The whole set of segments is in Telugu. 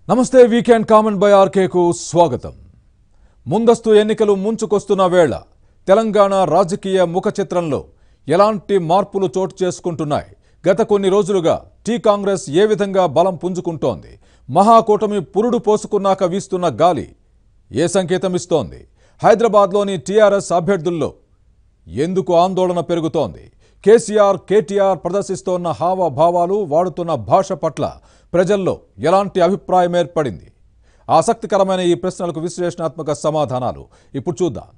నమస్తే వీకెండ్ కామెంట్ బై ఆర్కేకు స్వాగతం ముందస్తు ఎన్నికలు ముంచుకొస్తున్న వేళ తెలంగాణ రాజకీయ ముఖ చిత్రంలో ఎలాంటి మార్పులు చోటు చేసుకుంటున్నాయి గత కొన్ని రోజులుగా టీ కాంగ్రెస్ ఏ విధంగా బలం పుంజుకుంటోంది మహాకూటమి పురుడు పోసుకున్నాక వీస్తున్న గాలి ఏ సంకేతం ఇస్తోంది హైదరాబాద్లోని టీఆర్ఎస్ అభ్యర్థుల్లో ఎందుకు ఆందోళన పెరుగుతోంది కేసీఆర్ కేటీఆర్ ప్రదర్శిస్తోన్న హావభావాలు వాడుతున్న భాష పట్ల ప్రజల్లో ఎలాంటి అభిప్రాయం ఏర్పడింది ఆసక్తికరమైన ఈ ప్రశ్నలకు విశ్లేషణాత్మక సమాధానాలు ఇప్పుడు చూద్దాం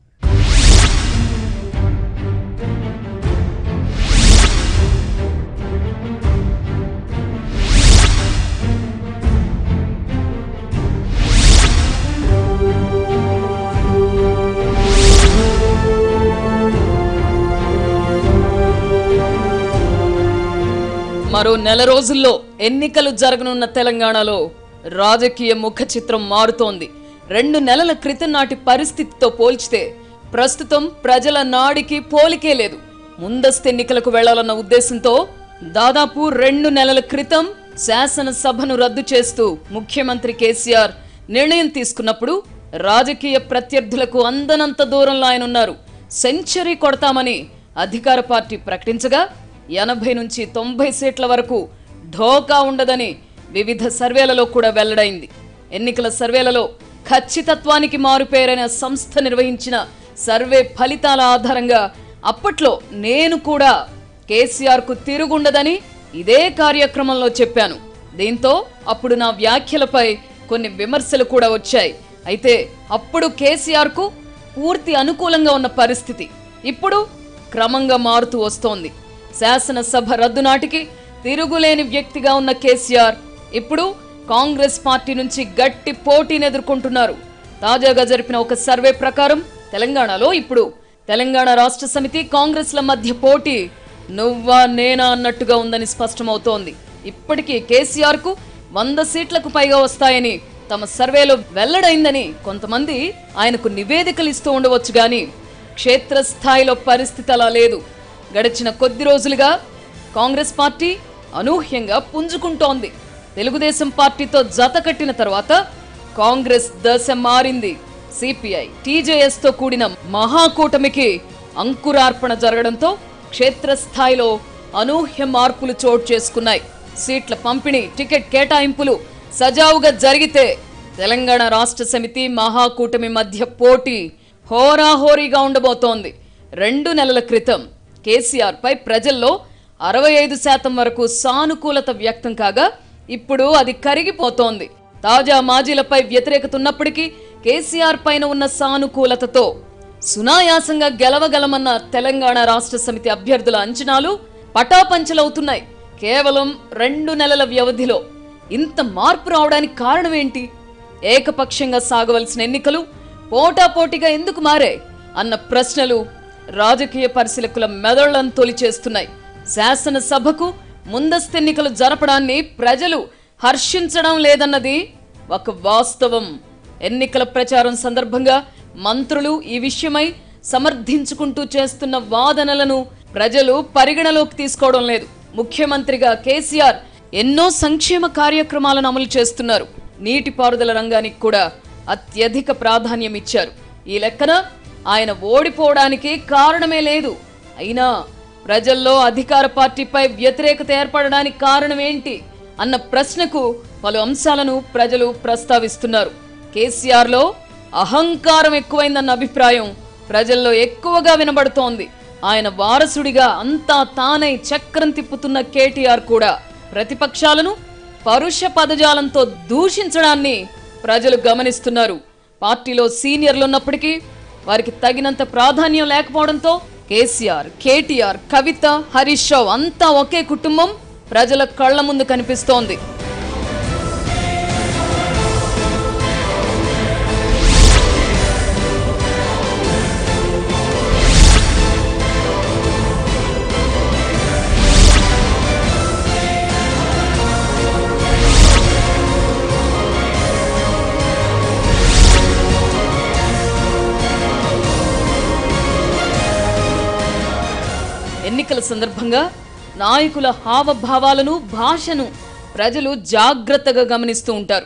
మరో నెల రోజుల్లో ఎన్నికలు జరగనున్న తెలంగాణలో రాజకీయ ముఖ చిత్రం మారుతోంది రెండు నెలల క్రితం నాటి పరిస్థితితో పోల్చితే ప్రస్తుతం ప్రజల నాడికి పోలికే లేదు ముందస్తు ఎన్నికలకు వెళ్లాలన్న ఉద్దేశంతో దాదాపు రెండు నెలల క్రితం శాసనసభను రద్దు చేస్తూ ముఖ్యమంత్రి కేసీఆర్ నిర్ణయం తీసుకున్నప్పుడు రాజకీయ ప్రత్యర్థులకు అందనంత దూరంలో ఆయన ఉన్నారు సెంచరీ కొడతామని అధికార పార్టీ ప్రకటించగా ఎనభై నుంచి తొంభై సీట్ల వరకు ఢోకా ఉండదని వివిధ సర్వేలలో కూడా వెల్లడైంది ఎన్నికల సర్వేలలో ఖచ్చితత్వానికి మారుపేరైన సంస్థ నిర్వహించిన సర్వే ఫలితాల ఆధారంగా అప్పట్లో నేను కూడా కేసీఆర్కు తిరుగుండదని ఇదే కార్యక్రమంలో చెప్పాను దీంతో అప్పుడు నా వ్యాఖ్యలపై కొన్ని విమర్శలు కూడా వచ్చాయి అయితే అప్పుడు కేసీఆర్కు పూర్తి అనుకూలంగా ఉన్న పరిస్థితి ఇప్పుడు క్రమంగా మారుతూ వస్తోంది శాసనసభ రద్దు నాటికి తిరుగులేని వ్యక్తిగా ఉన్న కేసీఆర్ ఇప్పుడు కాంగ్రెస్ పార్టీ నుంచి గట్టి పోటీని ఎదుర్కొంటున్నారు తాజాగా జరిపిన ఒక సర్వే ప్రకారం తెలంగాణలో ఇప్పుడు తెలంగాణ రాష్ట్ర సమితి కాంగ్రెస్ల మధ్య పోటీ నువ్వా నేనా అన్నట్టుగా ఉందని స్పష్టమవుతోంది ఇప్పటికీ కేసీఆర్ కు వంద సీట్లకు పైగా వస్తాయని తమ సర్వేలో వెల్లడైందని కొంతమంది ఆయనకు నివేదికలు ఇస్తూ ఉండవచ్చు గాని క్షేత్రస్థాయిలో పరిస్థితి అలా లేదు గడిచిన కొద్ది రోజులుగా కాంగ్రెస్ పార్టీ అనూహ్యంగా పుంజుకుంటోంది తెలుగుదేశం పార్టీతో జత కట్టిన తర్వాత కాంగ్రెస్ దశ మారింది సిపిఐ టీజేఎస్ తో కూడిన మహాకూటమికి అంకురార్పణ జరగడంతో క్షేత్రస్థాయిలో అనూహ్య మార్పులు చోటు చేసుకున్నాయి సీట్ల పంపిణీ టికెట్ కేటాయింపులు సజావుగా జరిగితే తెలంగాణ రాష్ట్ర సమితి మహాకూటమి మధ్య పోటీ హోరాహోరీగా ఉండబోతోంది రెండు నెలల క్రితం కేసీఆర్ పై ప్రజల్లో అరవై ఐదు శాతం వరకు సానుకూలత వ్యక్తం కాగా ఇప్పుడు అది కరిగిపోతోంది తాజా మాజీలపై వ్యతిరేకత ఉన్నప్పటికీ కేసీఆర్ పైన ఉన్న సానుకూలతతో సునాయాసంగా గెలవగలమన్న తెలంగాణ రాష్ట్ర సమితి అభ్యర్థుల అంచనాలు పటాపంచలవుతున్నాయి కేవలం రెండు నెలల వ్యవధిలో ఇంత మార్పు రావడానికి కారణం ఏంటి ఏకపక్షంగా సాగవలసిన ఎన్నికలు పోటాపోటీగా ఎందుకు మారాయి అన్న ప్రశ్నలు రాజకీయ పరిశీలకుల మెదళ్లను తొలిచేస్తున్నాయి శాసనసభకు ముందస్తు ఎన్నికలు జరపడాన్ని ప్రజలు హర్షించడం లేదన్నది ఒక వాస్తవం ఎన్నికల ప్రచారం సందర్భంగా మంత్రులు ఈ విషయమై సమర్థించుకుంటూ చేస్తున్న వాదనలను ప్రజలు పరిగణలోకి తీసుకోవడం లేదు ముఖ్యమంత్రిగా కేసీఆర్ ఎన్నో సంక్షేమ కార్యక్రమాలను అమలు చేస్తున్నారు నీటిపారుదల రంగానికి కూడా అత్యధిక ప్రాధాన్యం ఇచ్చారు ఈ లెక్కన ఆయన ఓడిపోవడానికి కారణమే లేదు అయినా ప్రజల్లో అధికార పార్టీపై వ్యతిరేకత ఏర్పడడానికి కారణం ఏంటి అన్న ప్రశ్నకు పలు అంశాలను ప్రజలు ప్రస్తావిస్తున్నారు కేసీఆర్లో అహంకారం ఎక్కువైందన్న అభిప్రాయం ప్రజల్లో ఎక్కువగా వినబడుతోంది ఆయన వారసుడిగా అంతా తానై చక్రం తిప్పుతున్న కేటీఆర్ కూడా ప్రతిపక్షాలను పరుష పదజాలంతో దూషించడాన్ని ప్రజలు గమనిస్తున్నారు పార్టీలో సీనియర్లున్నప్పటికీ వారికి తగినంత ప్రాధాన్యం లేకపోవడంతో కేసీఆర్ కేటీఆర్ కవిత హరీష్ రావు అంతా ఒకే కుటుంబం ప్రజల కళ్ల ముందు కనిపిస్తోంది ఎన్నికల సందర్భంగా నాయకుల హావభావాలను భాషను ప్రజలు జాగ్రత్తగా గమనిస్తూ ఉంటారు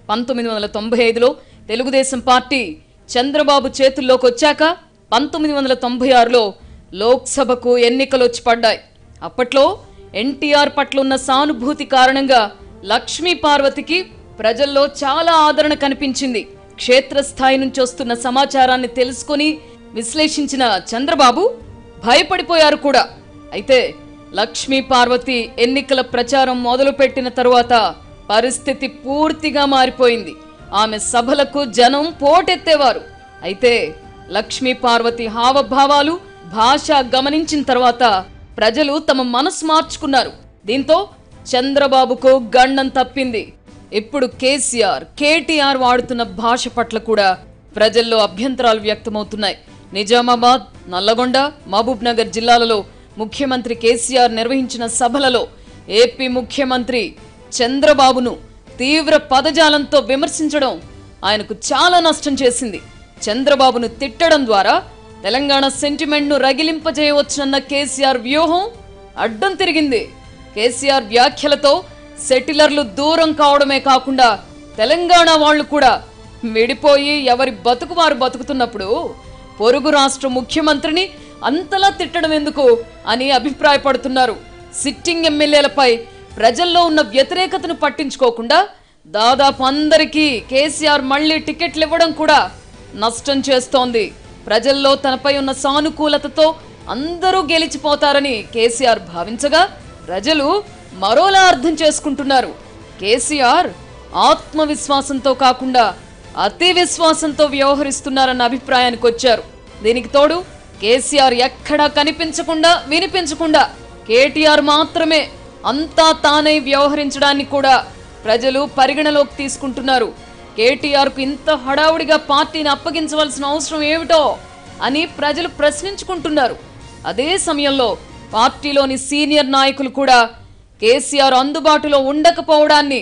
పంతొమ్మిది వందల తొంభై ఐదులో తెలుగుదేశం పార్టీ చంద్రబాబు చేతుల్లోకి వచ్చాక పంతొమ్మిది వందల తొంభై ఆరులో లోక్సభకు ఎన్నికలు వచ్చి పడ్డాయి అప్పట్లో ఎన్టీఆర్ పట్ల ఉన్న సానుభూతి కారణంగా లక్ష్మీ పార్వతికి ప్రజల్లో చాలా ఆదరణ కనిపించింది క్షేత్రస్థాయి నుంచి వస్తున్న సమాచారాన్ని తెలుసుకొని విశ్లేషించిన చంద్రబాబు భయపడిపోయారు కూడా అయితే లక్ష్మీ పార్వతి ఎన్నికల ప్రచారం మొదలుపెట్టిన తరువాత పరిస్థితి పూర్తిగా మారిపోయింది ఆమె సభలకు జనం పోటెత్తేవారు అయితే లక్ష్మీ పార్వతి హావభావాలు భాష గమనించిన తర్వాత ప్రజలు తమ మనసు మార్చుకున్నారు దీంతో చంద్రబాబుకు గండం తప్పింది ఇప్పుడు కేసీఆర్ కేటీఆర్ వాడుతున్న భాష పట్ల కూడా ప్రజల్లో అభ్యంతరాలు వ్యక్తమవుతున్నాయి నిజామాబాద్ నల్లగొండ మహబూబ్ నగర్ జిల్లాలలో ముఖ్యమంత్రి కేసీఆర్ నిర్వహించిన సభలలో ఏపీ ముఖ్యమంత్రి చంద్రబాబును తీవ్ర పదజాలంతో విమర్శించడం ఆయనకు చాలా నష్టం చేసింది చంద్రబాబును తిట్టడం ద్వారా తెలంగాణ సెంటిమెంట్ను రగిలింపజేయవచ్చునన్న కేసీఆర్ వ్యూహం అడ్డం తిరిగింది కేసీఆర్ వ్యాఖ్యలతో సెటిలర్లు దూరం కావడమే కాకుండా తెలంగాణ వాళ్ళు కూడా విడిపోయి ఎవరి బతుకు వారు బతుకుతున్నప్పుడు పొరుగు రాష్ట్ర ముఖ్యమంత్రిని అంతలా తిట్టడం ఎందుకు అని అభిప్రాయపడుతున్నారు సిట్టింగ్ ఎమ్మెల్యేలపై ప్రజల్లో ఉన్న వ్యతిరేకతను పట్టించుకోకుండా దాదాపు అందరికీ కేసీఆర్ మళ్ళీ టికెట్లు ఇవ్వడం కూడా నష్టం చేస్తోంది ప్రజల్లో తనపై ఉన్న సానుకూలతతో అందరూ గెలిచిపోతారని కేసీఆర్ భావించగా ప్రజలు మరోలా అర్థం చేసుకుంటున్నారు కేసీఆర్ ఆత్మవిశ్వాసంతో కాకుండా అతి విశ్వాసంతో వ్యవహరిస్తున్నారన్న అభిప్రాయానికి వచ్చారు దీనికి తోడు కేసీఆర్ ఎక్కడా కనిపించకుండా వినిపించకుండా కేటీఆర్ మాత్రమే అంతా తానై వ్యవహరించడాన్ని కూడా ప్రజలు పరిగణలోకి తీసుకుంటున్నారు కేటీఆర్కు ఇంత హడావుడిగా పార్టీని అప్పగించవలసిన అవసరం ఏమిటో అని ప్రజలు ప్రశ్నించుకుంటున్నారు అదే సమయంలో పార్టీలోని సీనియర్ నాయకులు కూడా కేసీఆర్ అందుబాటులో ఉండకపోవడాన్ని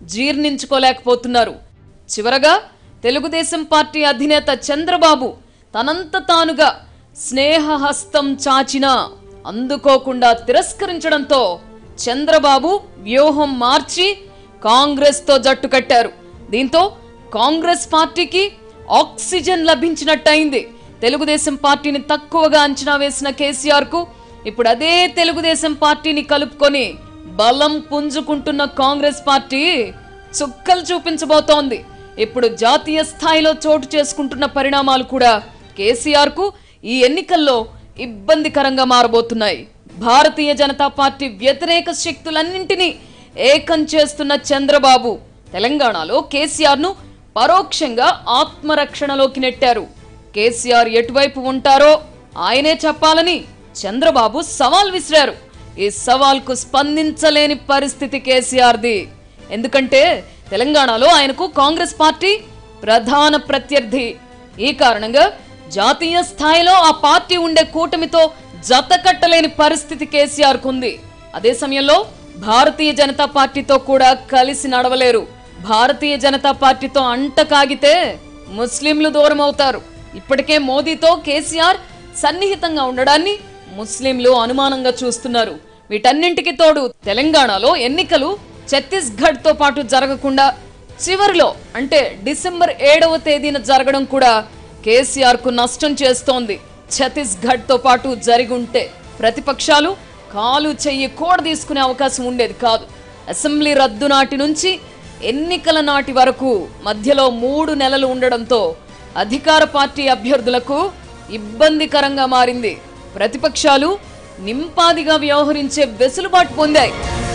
జీర్ణించుకోలేకపోతున్నారు చివరగా తెలుగుదేశం పార్టీ అధినేత చంద్రబాబు తనంత తానుగా స్నేహహస్తం చాచినా అందుకోకుండా తిరస్కరించడంతో చంద్రబాబు వ్యూహం మార్చి కాంగ్రెస్తో జట్టు కట్టారు దీంతో కాంగ్రెస్ పార్టీకి ఆక్సిజన్ లభించినట్టయింది తెలుగుదేశం పార్టీని తక్కువగా అంచనా వేసిన కేసీఆర్ కు ఇప్పుడు అదే తెలుగుదేశం పార్టీని కలుపుకొని బలం పుంజుకుంటున్న కాంగ్రెస్ పార్టీ చుక్కలు చూపించబోతోంది ఇప్పుడు జాతీయ స్థాయిలో చోటు చేసుకుంటున్న పరిణామాలు కూడా కేసీఆర్ కు ఈ ఎన్నికల్లో ఇబ్బందికరంగా మారబోతున్నాయి భారతీయ జనతా పార్టీ వ్యతిరేక శక్తులన్నింటినీ ఏకం చేస్తున్న చంద్రబాబు తెలంగాణలో కేసీఆర్ ను పరోక్షంగా ఆత్మరక్షణలోకి నెట్టారు కేసీఆర్ ఎటువైపు ఉంటారో ఆయనే చెప్పాలని చంద్రబాబు సవాల్ విసిరారు ఈ సవాల్కు స్పందించలేని పరిస్థితి కేసీఆర్ది ఎందుకంటే తెలంగాణలో ఆయనకు కాంగ్రెస్ పార్టీ ప్రధాన ప్రత్యర్థి ఈ కారణంగా జాతీయ స్థాయిలో ఆ పార్టీ ఉండే కూటమితో జత కట్టలేని పరిస్థితి కేసీఆర్ కుంది అదే సమయంలో భారతీయ జనతా పార్టీతో కూడా కలిసి నడవలేరు భారతీయ జనతా పార్టీతో అంట కాగితే ముస్లింలు దూరం అవుతారు ఇప్పటికే మోదీతో కేసీఆర్ సన్నిహితంగా ఉండడాన్ని ముస్లింలు అనుమానంగా చూస్తున్నారు వీటన్నింటికి తోడు తెలంగాణలో ఎన్నికలు ఛత్తీస్గఢ్ తో పాటు జరగకుండా చివరిలో అంటే డిసెంబర్ ఏడవ తేదీన జరగడం కూడా కేసీఆర్ కు నష్టం చేస్తోంది ఛత్తీస్గఢ్ తో పాటు జరిగి ఉంటే ప్రతిపక్షాలు కాలు చెయ్యి కూడ తీసుకునే అవకాశం ఉండేది కాదు అసెంబ్లీ రద్దు నాటి నుంచి ఎన్నికల నాటి వరకు మధ్యలో మూడు నెలలు ఉండడంతో అధికార పార్టీ అభ్యర్థులకు ఇబ్బందికరంగా మారింది ప్రతిపక్షాలు నింపాదిగా వ్యవహరించే వెసులుబాటు పొందాయి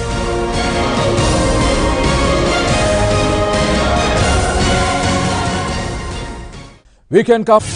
వీకెండ్ కా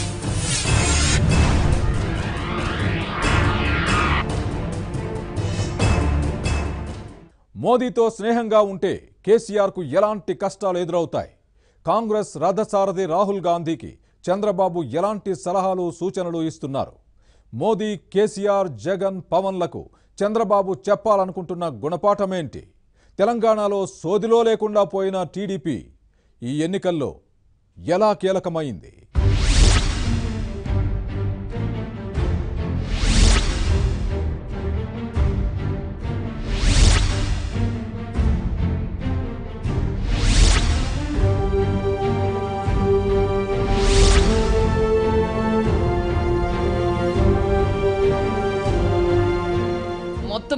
మోదీతో స్నేహంగా ఉంటే కేసీఆర్కు ఎలాంటి కష్టాలు ఎదురవుతాయి కాంగ్రెస్ రథసారథి రాహుల్ గాంధీకి చంద్రబాబు ఎలాంటి సలహాలు సూచనలు ఇస్తున్నారు మోదీ కేసీఆర్ జగన్ పవన్లకు చంద్రబాబు చెప్పాలనుకుంటున్న గుణపాఠమేంటి తెలంగాణలో సోదిలో లేకుండా పోయిన టీడీపీ ఈ ఎన్నికల్లో ఎలా కీలకమైంది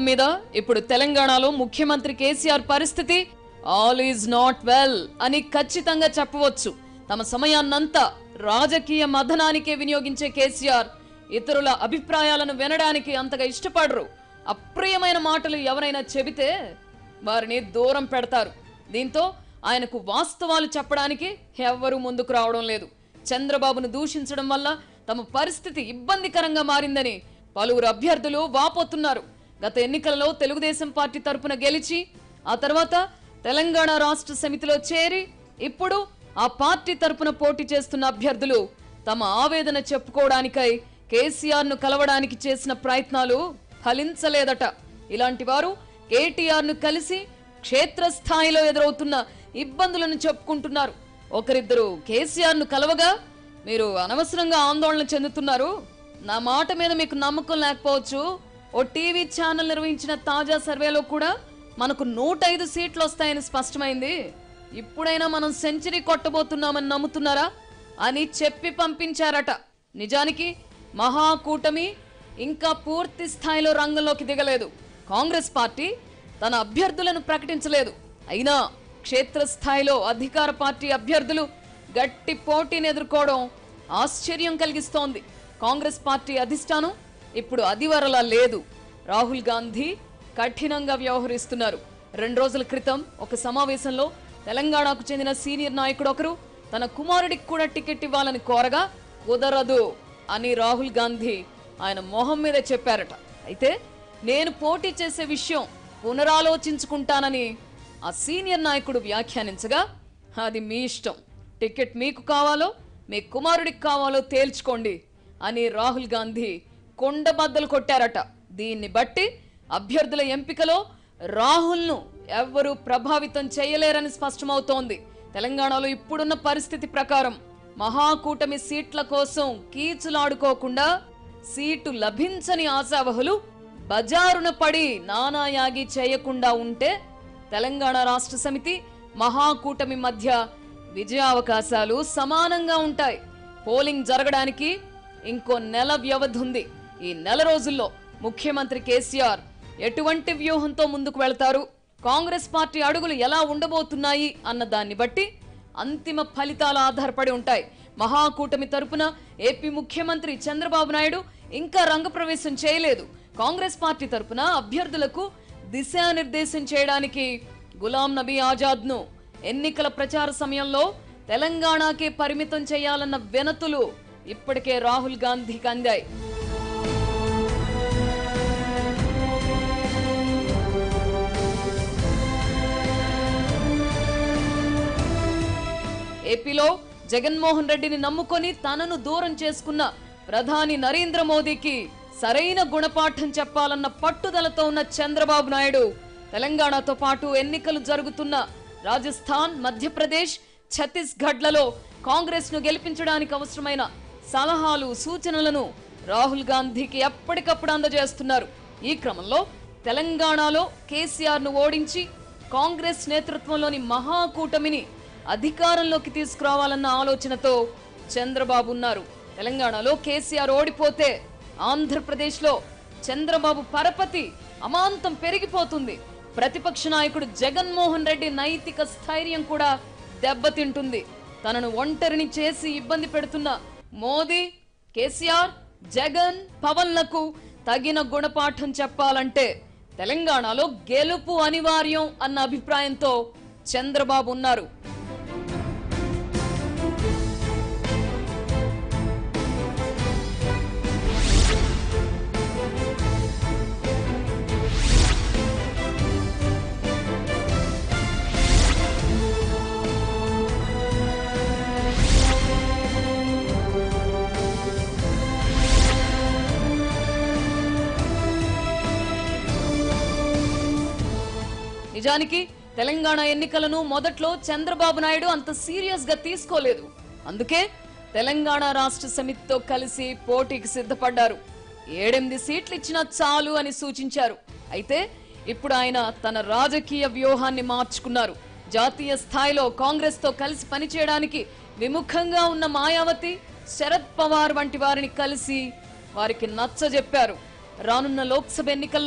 మీద ఇప్పుడు తెలంగాణలో ముఖ్యమంత్రి కేసీఆర్ పరిస్థితి ఆల్ ఈజ్ నాట్ వెల్ అని ఖచ్చితంగా చెప్పవచ్చు తమ సమయాన్నంతా రాజకీయ మథనానికే వినియోగించే కేసీఆర్ ఇతరుల అభిప్రాయాలను వినడానికి అంతగా ఇష్టపడరు అప్రియమైన మాటలు ఎవరైనా చెబితే వారిని దూరం పెడతారు దీంతో ఆయనకు వాస్తవాలు చెప్పడానికి ఎవ్వరూ ముందుకు రావడం లేదు చంద్రబాబును దూషించడం వల్ల తమ పరిస్థితి ఇబ్బందికరంగా మారిందని పలువురు అభ్యర్థులు వాపోతున్నారు గత ఎన్నికలలో తెలుగుదేశం పార్టీ తరపున గెలిచి ఆ తర్వాత తెలంగాణ రాష్ట్ర సమితిలో చేరి ఇప్పుడు ఆ పార్టీ తరపున పోటీ చేస్తున్న అభ్యర్థులు తమ ఆవేదన చెప్పుకోవడానికై కేసీఆర్ ను కలవడానికి చేసిన ప్రయత్నాలు ఫలించలేదట ఇలాంటి వారు కేటీఆర్ ను కలిసి క్షేత్రస్థాయిలో ఎదురవుతున్న ఇబ్బందులను చెప్పుకుంటున్నారు ఒకరిద్దరు కేసీఆర్ ను కలవగా మీరు అనవసరంగా ఆందోళన చెందుతున్నారు నా మాట మీద మీకు నమ్మకం లేకపోవచ్చు ఓ టీవీ ఛానల్ నిర్వహించిన తాజా సర్వేలో కూడా మనకు నూట ఐదు సీట్లు వస్తాయని స్పష్టమైంది ఇప్పుడైనా మనం సెంచరీ కొట్టబోతున్నామని నమ్ముతున్నారా అని చెప్పి పంపించారట నిజానికి మహాకూటమి ఇంకా పూర్తి స్థాయిలో రంగంలోకి దిగలేదు కాంగ్రెస్ పార్టీ తన అభ్యర్థులను ప్రకటించలేదు అయినా క్షేత్రస్థాయిలో అధికార పార్టీ అభ్యర్థులు గట్టి పోటీని ఎదుర్కోవడం ఆశ్చర్యం కలిగిస్తోంది కాంగ్రెస్ పార్టీ అధిష్టానం ఇప్పుడు అదివరలా లేదు రాహుల్ గాంధీ కఠినంగా వ్యవహరిస్తున్నారు రెండు రోజుల క్రితం ఒక సమావేశంలో తెలంగాణకు చెందిన సీనియర్ నాయకుడు ఒకరు తన కుమారుడికి కూడా టికెట్ ఇవ్వాలని కోరగా కుదరదు అని రాహుల్ గాంధీ ఆయన మొహం మీద చెప్పారట అయితే నేను పోటీ చేసే విషయం పునరాలోచించుకుంటానని ఆ సీనియర్ నాయకుడు వ్యాఖ్యానించగా అది మీ ఇష్టం టికెట్ మీకు కావాలో మీ కుమారుడికి కావాలో తేల్చుకోండి అని రాహుల్ గాంధీ కొండబద్దలు కొట్టారట దీన్ని బట్టి అభ్యర్థుల ఎంపికలో రాహుల్ను ఎవ్వరూ ప్రభావితం చేయలేరని స్పష్టమవుతోంది తెలంగాణలో ఇప్పుడున్న పరిస్థితి ప్రకారం మహాకూటమి సీట్ల కోసం కీచులాడుకోకుండా సీటు లభించని ఆశావహులు బజారున పడి నానాయాగి చేయకుండా ఉంటే తెలంగాణ రాష్ట్ర సమితి మహాకూటమి మధ్య విజయావకాశాలు సమానంగా ఉంటాయి పోలింగ్ జరగడానికి ఇంకో నెల వ్యవధి ఉంది ఈ నెల రోజుల్లో ముఖ్యమంత్రి కేసీఆర్ ఎటువంటి వ్యూహంతో ముందుకు వెళ్తారు కాంగ్రెస్ పార్టీ అడుగులు ఎలా ఉండబోతున్నాయి అన్న దాన్ని బట్టి అంతిమ ఫలితాలు ఆధారపడి ఉంటాయి మహాకూటమి తరపున ఏపీ ముఖ్యమంత్రి చంద్రబాబు నాయుడు ఇంకా రంగప్రవేశం చేయలేదు కాంగ్రెస్ పార్టీ తరపున అభ్యర్థులకు దిశానిర్దేశం చేయడానికి గులాం నబీ ఆజాద్ ను ఎన్నికల ప్రచార సమయంలో తెలంగాణకే పరిమితం చేయాలన్న వినతులు ఇప్పటికే రాహుల్ గాంధీకి అందాయి ఏపీలో జగన్మోహన్ రెడ్డిని నమ్ముకొని తనను దూరం చేసుకున్న ప్రధాని నరేంద్ర మోదీకి సరైన గుణపాఠం చెప్పాలన్న పట్టుదలతో ఉన్న చంద్రబాబు నాయుడు తెలంగాణతో పాటు ఎన్నికలు జరుగుతున్న రాజస్థాన్ మధ్యప్రదేశ్ ఛత్తీస్గఢ్లలో కాంగ్రెస్ ను గెలిపించడానికి అవసరమైన సలహాలు సూచనలను రాహుల్ గాంధీకి ఎప్పటికప్పుడు అందజేస్తున్నారు ఈ క్రమంలో తెలంగాణలో కేసీఆర్ ను ఓడించి కాంగ్రెస్ నేతృత్వంలోని మహాకూటమిని అధికారంలోకి తీసుకురావాలన్న ఆలోచనతో చంద్రబాబు ఉన్నారు తెలంగాణలో కేసీఆర్ ఓడిపోతే ఆంధ్రప్రదేశ్లో చంద్రబాబు పరపతి అమాంతం పెరిగిపోతుంది ప్రతిపక్ష నాయకుడు జగన్మోహన్ రెడ్డి నైతిక స్థైర్యం కూడా దెబ్బతింటుంది తనను ఒంటరిని చేసి ఇబ్బంది పెడుతున్న మోదీ కేసీఆర్ జగన్ పవన్లకు తగిన గుణపాఠం చెప్పాలంటే తెలంగాణలో గెలుపు అనివార్యం అన్న అభిప్రాయంతో చంద్రబాబు ఉన్నారు నిజానికి తెలంగాణ ఎన్నికలను మొదట్లో చంద్రబాబు నాయుడు అంత సీరియస్ గా తీసుకోలేదు అందుకే తెలంగాణ రాష్ట్ర సమితితో కలిసి పోటీకి సిద్ధపడ్డారు ఏడెనిమిది సీట్లు ఇచ్చినా చాలు అని సూచించారు అయితే ఇప్పుడు ఆయన తన రాజకీయ వ్యూహాన్ని మార్చుకున్నారు జాతీయ స్థాయిలో కాంగ్రెస్ తో కలిసి పనిచేయడానికి విముఖంగా ఉన్న మాయావతి శరద్ పవార్ వంటి వారిని కలిసి వారికి నచ్చజెప్పారు రానున్న లోక్సభ ఎన్నికల్లో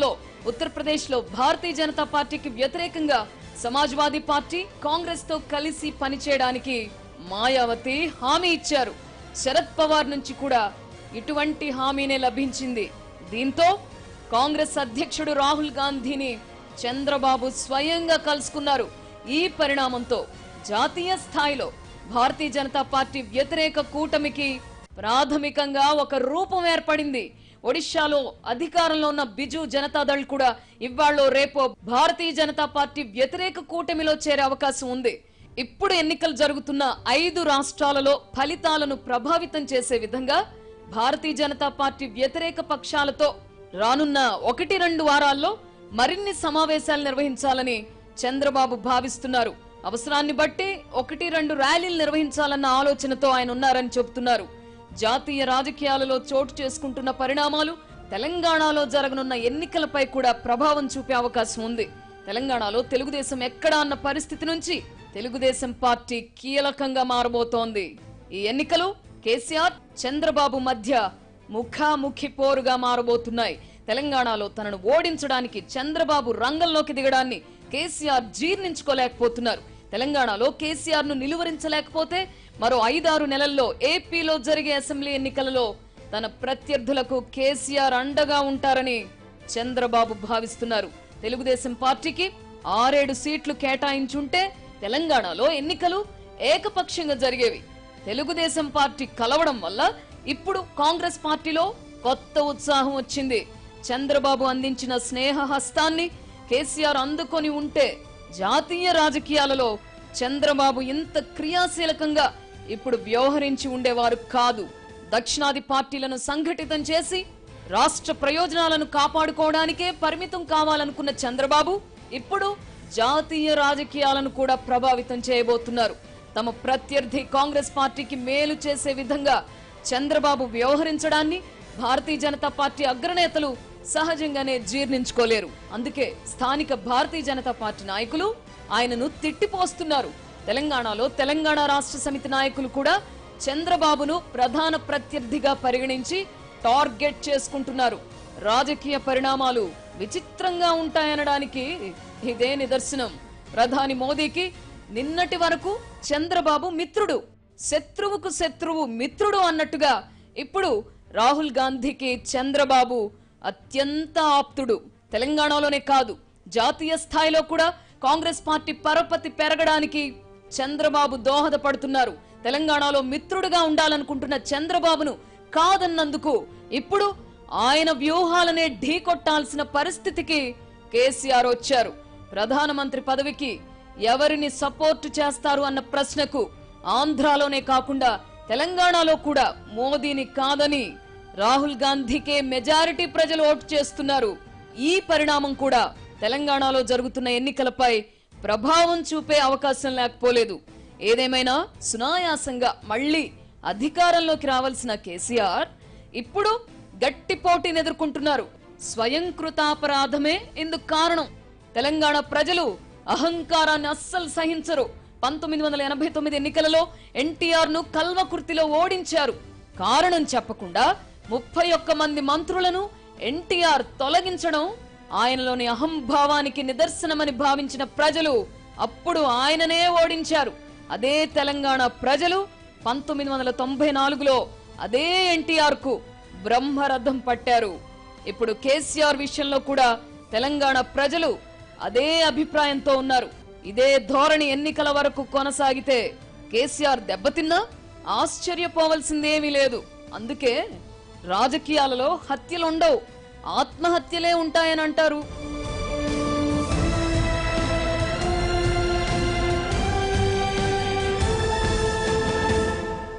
ఉత్తరప్రదేశ్లో భారతీయ జనతా పార్టీకి వ్యతిరేకంగా సమాజ్వాదీ పార్టీ కాంగ్రెస్ తో కలిసి పనిచేయడానికి మాయావతి హామీ ఇచ్చారు శరద్ పవార్ నుంచి కూడా ఇటువంటి హామీనే లభించింది దీంతో కాంగ్రెస్ అధ్యక్షుడు రాహుల్ గాంధీని చంద్రబాబు స్వయంగా కలుసుకున్నారు ఈ పరిణామంతో జాతీయ స్థాయిలో భారతీయ జనతా పార్టీ వ్యతిరేక కూటమికి ప్రాథమికంగా ఒక రూపం ఏర్పడింది ఒడిశాలో అధికారంలో ఉన్న బిజు జనతాదళ్ కూడా ఇవాళ్ళో రేపో భారతీయ జనతా పార్టీ వ్యతిరేక కూటమిలో చేరే అవకాశం ఉంది ఇప్పుడు ఎన్నికలు జరుగుతున్న ఐదు రాష్ట్రాలలో ఫలితాలను ప్రభావితం చేసే విధంగా భారతీయ జనతా పార్టీ వ్యతిరేక పక్షాలతో రానున్న ఒకటి రెండు వారాల్లో మరిన్ని సమావేశాలు నిర్వహించాలని చంద్రబాబు భావిస్తున్నారు అవసరాన్ని బట్టి ఒకటి రెండు ర్యాలీలు నిర్వహించాలన్న ఆలోచనతో ఆయన ఉన్నారని చెబుతున్నారు జాతీయ రాజకీయాలలో చోటు చేసుకుంటున్న పరిణామాలు తెలంగాణలో జరగనున్న ఎన్నికలపై కూడా ప్రభావం చూపే అవకాశం ఉంది తెలంగాణలో తెలుగుదేశం ఎక్కడా అన్న పరిస్థితి నుంచి తెలుగుదేశం పార్టీ కీలకంగా మారబోతోంది ఈ ఎన్నికలు కేసీఆర్ చంద్రబాబు మధ్య ముఖాముఖి పోరుగా మారబోతున్నాయి తెలంగాణలో తనను ఓడించడానికి చంద్రబాబు రంగంలోకి దిగడాన్ని కేసీఆర్ జీర్ణించుకోలేకపోతున్నారు తెలంగాణలో కేసీఆర్ ను నిలువరించలేకపోతే మరో ఐదారు నెలల్లో ఏపీలో జరిగే అసెంబ్లీ ఎన్నికలలో తన ప్రత్యర్థులకు కేసీఆర్ అండగా ఉంటారని చంద్రబాబు భావిస్తున్నారు తెలుగుదేశం పార్టీకి ఆరేడు సీట్లు కేటాయించుంటే తెలంగాణలో ఎన్నికలు ఏకపక్షంగా జరిగేవి తెలుగుదేశం పార్టీ కలవడం వల్ల ఇప్పుడు కాంగ్రెస్ పార్టీలో కొత్త ఉత్సాహం వచ్చింది చంద్రబాబు అందించిన స్నేహ హస్తాన్ని కేసీఆర్ అందుకొని ఉంటే జాతీయ రాజకీయాలలో చంద్రబాబు ఇంత క్రియాశీలకంగా ఇప్పుడు వ్యవహరించి ఉండేవారు కాదు దక్షిణాది పార్టీలను సంఘటితం చేసి రాష్ట్ర ప్రయోజనాలను కాపాడుకోవడానికే పరిమితం కావాలనుకున్న చంద్రబాబు ఇప్పుడు జాతీయ రాజకీయాలను కూడా ప్రభావితం చేయబోతున్నారు తమ ప్రత్యర్థి కాంగ్రెస్ పార్టీకి మేలు చేసే విధంగా చంద్రబాబు వ్యవహరించడాన్ని భారతీయ జనతా పార్టీ అగ్రనేతలు సహజంగానే జీర్ణించుకోలేరు అందుకే స్థానిక భారతీయ జనతా పార్టీ నాయకులు ఆయనను తిట్టిపోస్తున్నారు తెలంగాణలో తెలంగాణ రాష్ట్ర సమితి నాయకులు కూడా చంద్రబాబును ప్రధాన ప్రత్యర్థిగా పరిగణించి టార్గెట్ చేసుకుంటున్నారు రాజకీయ పరిణామాలు విచిత్రంగా ఉంటాయనడానికి ఇదే నిదర్శనం ప్రధాని మోదీకి నిన్నటి వరకు చంద్రబాబు మిత్రుడు శత్రువుకు శత్రువు మిత్రుడు అన్నట్టుగా ఇప్పుడు రాహుల్ గాంధీకి చంద్రబాబు అత్యంత ఆప్తుడు తెలంగాణలోనే కాదు జాతీయ స్థాయిలో కూడా కాంగ్రెస్ పార్టీ పరపతి పెరగడానికి చంద్రబాబు దోహదపడుతున్నారు తెలంగాణలో మిత్రుడుగా ఉండాలనుకుంటున్న చంద్రబాబును కాదన్నందుకు ఇప్పుడు ఆయన వ్యూహాలనే ఢీకొట్టాల్సిన పరిస్థితికి కేసీఆర్ వచ్చారు ప్రధానమంత్రి పదవికి ఎవరిని సపోర్టు చేస్తారు అన్న ప్రశ్నకు ఆంధ్రాలోనే కాకుండా తెలంగాణలో కూడా మోదీని కాదని రాహుల్ గాంధీకే మెజారిటీ ప్రజలు ఓటు చేస్తున్నారు ఈ పరిణామం కూడా తెలంగాణలో జరుగుతున్న ఎన్నికలపై ప్రభావం చూపే అవకాశం లేకపోలేదు ఏదేమైనా సునాయాసంగా మళ్ళీ అధికారంలోకి రావాల్సిన కేసీఆర్ ఇప్పుడు గట్టి పోటీని ఎదుర్కొంటున్నారు స్వయం కృతాపరాధమే ఇందుకు కారణం తెలంగాణ ప్రజలు అహంకారాన్ని అస్సలు సహించరు పంతొమ్మిది వందల ఎనభై తొమ్మిది ఎన్నికలలో ఎన్టీఆర్ ను కల్వకుర్తిలో ఓడించారు కారణం చెప్పకుండా ముప్పై ఒక్క మంది మంత్రులను ఎన్టీఆర్ తొలగించడం ఆయనలోని అహంభావానికి నిదర్శనమని భావించిన ప్రజలు అప్పుడు ఆయననే ఓడించారు అదే తెలంగాణ ప్రజలు పంతొమ్మిది వందల తొంభై నాలుగులో అదే ఎన్టీఆర్ కు బ్రహ్మరథం పట్టారు ఇప్పుడు కేసీఆర్ విషయంలో కూడా తెలంగాణ ప్రజలు అదే అభిప్రాయంతో ఉన్నారు ఇదే ధోరణి ఎన్నికల వరకు కొనసాగితే కేసీఆర్ దెబ్బతిన్నా ఆశ్చర్యపోవలసిందేమీ లేదు అందుకే రాజకీయాలలో హత్యలుండవు ఆత్మహత్యలే ఉంటాయని అంటారు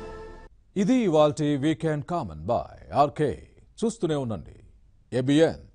ఇది ఇవాల్టి వీకెండ్ కామన్ బాయ్ ఆర్కే చూస్తూనే ఉండండి ఏబిఎన్